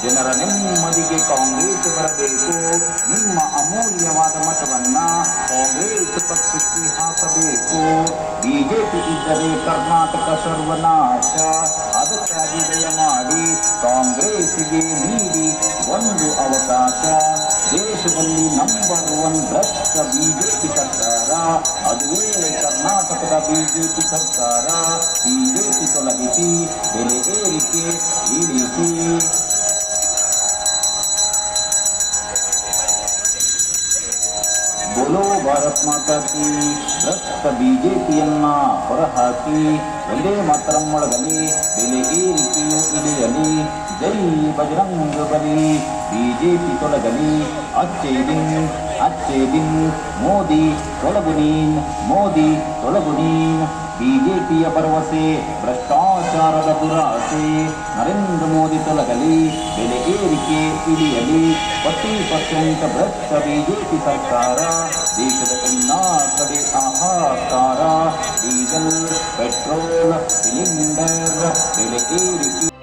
ಜನರ ನೆಮ್ಮದಿಗೆ ಕಾಂಗ್ರೆಸ್ ಬರಬೇಕು ನಿಮ್ಮ ಅಮೂಲ್ಯವಾದ ಮತವನ್ನ ಕಾಂಗ್ರೆಸ್ ಪಕ್ಷಕ್ಕೆ ಹಾಕಬೇಕು ಬಿಜೆಪಿ ಇದ್ದರೆ ಕರ್ನಾಟಕ ಸರ್ವನಾಶ ಅದಕ್ಕಾಗಿ ದಯಮಾಡಿ ಕಾಂಗ್ರೆಸ್ಗೆ ನೀಡಿ ಒಂದು ಅವಕಾಶ ದೇಶದಲ್ಲಿ ನಂಬರ್ ಒನ್ ಭ್ರಷ್ಟ ಬಿಜೆಪಿ ಸರ್ಕಾರ ಅದುವೇ ಕರ್ನಾಟಕದ ಬಿಜೆಪಿ ಸರ್ಕಾರ ಬಿಜೆಪಿ ತೊಲಗಿಸಿ ಬೆಲೆ ಏರಿಕೆ ಇಳಿಸಿ ಬೋಲೋ ಭಾರತ್ ಮಾತಾ ಕಿ ಭ್ರಷ್ಟ ಬಿಜೆಪಿಯನ್ನ ಹೊರಹಾಕಿ ಒಂದೇ ಮಾತರಂ ಮೊಳಗಲಿ ಬೆಲೆ ಏರಿಕೆಯು ಇಳಿಯಲಿ ಜೈ ಬಜರಂಗ ಬಲಿ ಬಿಜೆಪಿ ತೊಲಗಲಿ ಅಚ್ಚೇ ದಿನ್ ಅಚ್ಚೇ ದಿನ್ ಮೋದಿ ತೊಲಗು ನೀನ್ ಮೋದಿ ತೊಲಗು ನೀನ್ ಬಿಜೆಪಿಯ ಭರವಸೆ ಭ್ರಷ್ಟಾಚಾರದ ದುರಾಸೆ ನರೇಂದ್ರ ಮೋದಿ ತೊಲಗಲಿ ಬೆಲೆ ಏರಿಕೆ ಇಳಿಯಲಿ ಫಾರ್ಟಿ ಪರ್ಸೆಂಟ್ ಭ್ರಷ್ಟ ಬಿಜೆಪಿ ಸರ್ಕಾರ ದೇಶದ ಎಲ್ಲಾ ಕಡೆ ಆಹಾಕಾರ ಡೀಸೆಲ್ ಪೆಟ್ರೋಲ್ ಸಿಲಿಂಡರ್ ಬೆಲೆ ಏರಿಕೆ